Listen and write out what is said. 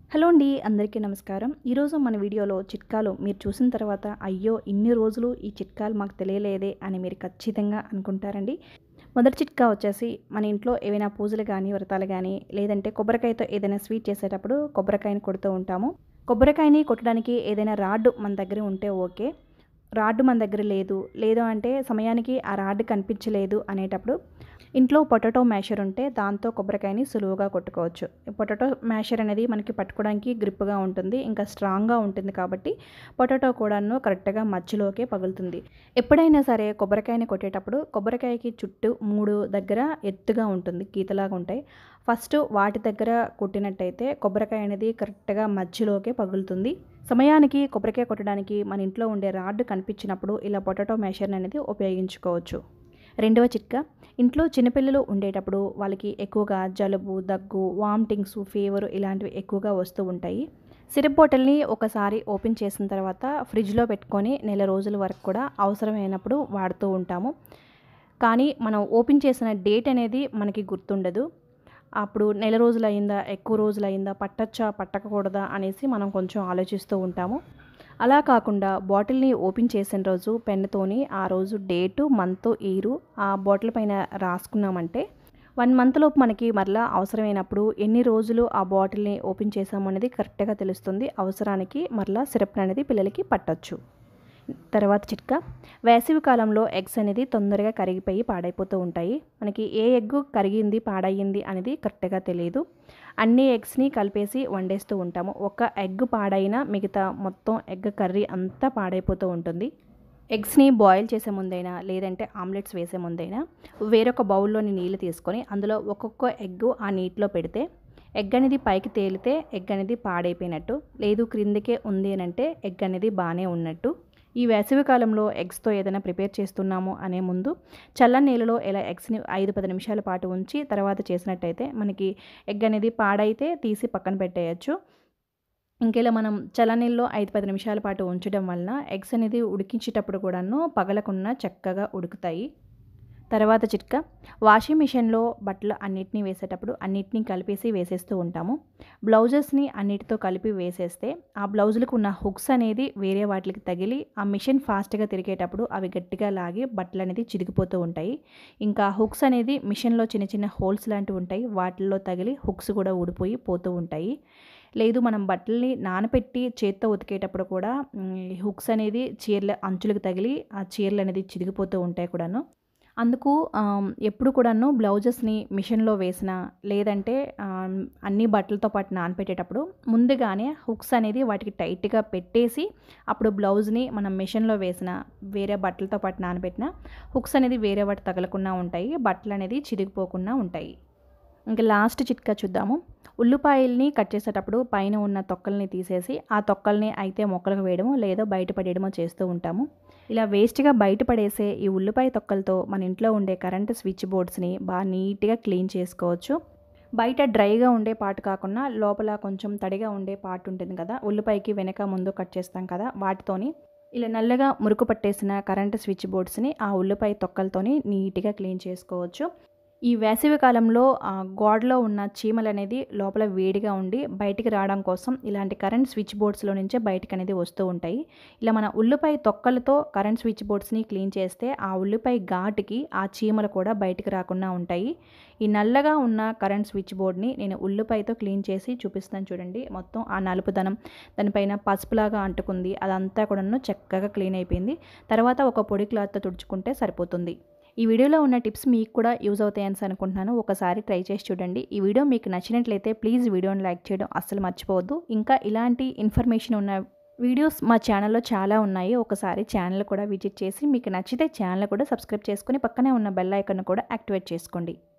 hello అండి అందరికీ నమస్కారం ఈరోజు మన వీడియోలో చిట్కాలు మీరు చూసిన తర్వాత అయ్యో ఇన్ని రోజులు ఈ చిట్కాలు మాకు తెలియలేదే అని మీరు ఖచ్చితంగా అనుకుంటారండి మొదటి చిట్కా వచ్చేసి మన ఇంట్లో ఏవైనా పూజలు కానీ వ్రతాలు కానీ లేదంటే కొబ్బరికాయతో ఏదైనా స్వీట్ చేసేటప్పుడు కొబ్బరికాయని కొడుతూ ఉంటాము కొబ్బరికాయని కొట్టడానికి ఏదైనా రాడ్డు మన దగ్గర ఉంటే ఓకే రాడ్డు మన దగ్గర లేదు లేదు అంటే సమయానికి ఆ రాడ్డు కనిపించలేదు అనేటప్పుడు ఇంట్లో పొటాటో మ్యాషర్ ఉంటే దాంతో కొబ్బరికాయని సులువుగా కొట్టుకోవచ్చు పొటాటో మ్యాషర్ అనేది మనకి పట్టుకోవడానికి గ్రిప్గా ఉంటుంది ఇంకా స్ట్రాంగ్గా ఉంటుంది కాబట్టి పొటాటో కూడాను కరెక్ట్గా మధ్యలోకే పగులుతుంది ఎప్పుడైనా సరే కొబ్బరికాయని కొట్టేటప్పుడు కొబ్బరికాయకి చుట్టూ మూడు దగ్గర ఎత్తుగా ఉంటుంది గీతలాగా ఉంటాయి ఫస్ట్ వాటి దగ్గర కొట్టినట్టయితే కొబ్బరికాయ అనేది కరెక్ట్గా మధ్యలోకే పగులుతుంది సమయానికి కొబ్బరికాయ కొట్టడానికి మన ఇంట్లో ఉండే రాడ్ కనిపించినప్పుడు ఇలా పొటాటో మ్యాషర్ అనేది ఉపయోగించుకోవచ్చు రెండవ చిట్కా ఇంట్లో చిన్నపిల్లలు ఉండేటప్పుడు వాళ్ళకి ఎక్కువగా జలుబు దగ్గు వామిటింగ్స్ ఫీవర్ ఇలాంటివి ఎక్కువగా వస్తూ ఉంటాయి సిరప్ బాటిల్ని ఒకసారి ఓపెన్ చేసిన తర్వాత ఫ్రిడ్జ్లో పెట్టుకొని నెల రోజుల వరకు కూడా అవసరమైనప్పుడు వాడుతూ ఉంటాము కానీ మనం ఓపెన్ చేసిన డేట్ అనేది మనకి గుర్తుండదు అప్పుడు నెల రోజులు అయిందా ఎక్కువ రోజులు అయిందా పట్టచ్చా పట్టకూడదా అనేసి మనం కొంచెం ఆలోచిస్తూ ఉంటాము అలా కాకుండా బాటిల్ని ఓపెన్ చేసిన రోజు పెన్నుతోని ఆ రోజు డేటు మంత్ ఇయరు ఆ బాటిల్ పైన రాసుకున్నామంటే వన్ మంత్ లోపు మనకి మరలా అవసరమైనప్పుడు ఎన్ని రోజులు ఆ బాటిల్ని ఓపెన్ చేసాము అనేది కరెక్ట్గా తెలుస్తుంది అవసరానికి మరలా సిరప్ అనేది పిల్లలకి పట్టచ్చు తర్వాత చిట్కా వేసవి కాలంలో ఎగ్స్ అనేది తొందరగా కరిగిపోయి పాడైపోతూ ఉంటాయి మనకి ఏ ఎగ్ కరిగింది పాడయ్యింది అనేది కరెక్ట్గా తెలియదు అన్ని ఎగ్స్ని కలిపేసి వండేస్తూ ఉంటాము ఒక ఎగ్ పాడైనా మిగతా మొత్తం ఎగ్ కర్రీ అంతా పాడైపోతూ ఉంటుంది ఎగ్స్ని బాయిల్ చేసే ముందైనా లేదంటే ఆమ్లెట్స్ వేసే ముందైనా వేరొక బౌల్లోని నీళ్ళు తీసుకొని అందులో ఒక్కొక్క ఎగ్ ఆ నీటిలో పెడితే ఎగ్ అనేది పైకి తేలితే ఎగ్ అనేది పాడైపోయినట్టు లేదు క్రిందికే ఉంది అని అంటే ఎగ్ అనేది బాగానే ఉన్నట్టు ఈ వేసవి కాలంలో ఎగ్స్తో ఏదైనా ప్రిపేర్ చేస్తున్నాము అనే ముందు చల్లని నీళ్ళలో ఇలా ఎగ్స్ని ఐదు పది నిమిషాల పాటు ఉంచి తర్వాత చేసినట్టయితే మనకి ఎగ్ అనేది పాడైతే తీసి పక్కన పెట్టేయచ్చు ఇంకెలా మనం చల్లనీళ్ళలో ఐదు పది నిమిషాల పాటు ఉంచడం వలన ఎగ్స్ అనేది ఉడికించేటప్పుడు కూడాను పగలకుండా చక్కగా ఉడుకుతాయి తర్వాత చిట్కా వాషింగ్ మిషన్లో బట్టలు అన్నిటినీ వేసేటప్పుడు అన్నిటినీ కలిపేసి వేసేస్తూ ఉంటాము బ్లౌజెస్ని అన్నిటితో కలిపి వేసేస్తే ఆ బ్లౌజులకు ఉన్న హుక్స్ అనేది వేరే వాటికి తగిలి ఆ మిషన్ ఫాస్ట్గా తిరిగేటప్పుడు అవి గట్టిగా లాగి బట్టలు అనేది చిరిగిపోతూ ఉంటాయి ఇంకా హుక్స్ అనేది మిషన్లో చిన్న చిన్న హోల్స్ లాంటివి ఉంటాయి వాటిల్లో తగిలి హుక్స్ కూడా ఊడిపోయి పోతూ ఉంటాయి లేదు మనం బట్టల్ని నానపెట్టి చేత్తో ఉతికేటప్పుడు కూడా హుక్స్ అనేది చీరల అంచులకు తగిలి ఆ చీరలు అనేది చిరిగిపోతూ ఉంటాయి కూడాను అందుకు ఎప్పుడు కూడాను బ్లౌజెస్ని మిషన్లో వేసిన లేదంటే అన్ని బట్టలతో పాటు నానపెట్టేటప్పుడు ముందుగానే హుక్స్ అనేది వాటికి టైట్గా పెట్టేసి అప్పుడు బ్లౌజ్ని మనం మిషన్లో వేసిన వేరే బట్టలతో పాటు నానబెట్టిన హుక్స్ అనేది వేరే వాటి తగలకుండా ఉంటాయి బట్టలు అనేది చిరిగిపోకుండా ఉంటాయి ఇంకా లాస్ట్ చిట్కా చూద్దాము ఉల్లిపాయల్ని కట్ చేసేటప్పుడు పైన ఉన్న తొక్కల్ని తీసేసి ఆ తొక్కల్ని అయితే మొక్కలకు వేయడమో లేదా బయట పడేయడమో చేస్తూ ఉంటాము ఇలా వేస్ట్గా బయటపడేసే ఈ ఉల్లిపాయ తొక్కలతో మన ఇంట్లో ఉండే కరెంట్ స్విచ్ బోర్డ్స్ని బాగా నీట్గా క్లీన్ చేసుకోవచ్చు బయట డ్రైగా ఉండే పార్ట్ కాకుండా లోపల కొంచెం తడిగా ఉండే పార్ట్ ఉంటుంది కదా ఉల్లిపాయకి వెనక ముందు కట్ చేస్తాం కదా వాటితోని ఇలా నల్లగా మురుకు పట్టేసిన కరెంట్ స్విచ్ బోర్డ్స్ని ఆ ఉల్లిపాయ తొక్కలతోని నీట్గా క్లీన్ చేసుకోవచ్చు ఈ వేసవి కాలంలో గోడలో ఉన్న చీమలు అనేది లోపల వేడిగా ఉండి బయటికి రావడం కోసం ఇలాంటి కరెంట్ స్విచ్ బోర్డ్స్లో నుంచే బయటకు అనేది వస్తూ ఉంటాయి ఇలా మన ఉల్లిపాయ తొక్కలతో కరెంట్ స్విచ్ బోర్డ్స్ని క్లీన్ చేస్తే ఆ ఉల్లిపాయ ఘాటుకి ఆ చీమలు కూడా బయటికి రాకుండా ఉంటాయి ఈ నల్లగా ఉన్న కరెంట్ స్విచ్ బోర్డ్ని నేను ఉల్లిపాయతో క్లీన్ చేసి చూపిస్తాను చూడండి మొత్తం ఆ నలుపుదనం దానిపైన పసుపులాగా అంటుకుంది అదంతా కూడాను చక్కగా క్లీన్ అయిపోయింది తర్వాత ఒక పొడి క్లాత్తో తుడుచుకుంటే సరిపోతుంది ఈ వీడియోలో ఉన్న టిప్స్ మీకు కూడా యూజ్ అవుతాయని అనుకుంటున్నాను ఒకసారి ట్రై చేసి చూడండి ఈ వీడియో మీకు నచ్చినట్లయితే ప్లీజ్ వీడియోని లైక్ చేయడం అస్సలు మర్చిపోవద్దు ఇంకా ఇలాంటి ఇన్ఫర్మేషన్ ఉన్న వీడియోస్ మా ఛానల్లో చాలా ఉన్నాయి ఒకసారి ఛానల్ కూడా విజిట్ చేసి మీకు నచ్చితే ఛానల్ కూడా సబ్స్క్రైబ్ చేసుకుని పక్కనే ఉన్న బెల్ ఐకన్ కూడా యాక్టివేట్ చేసుకోండి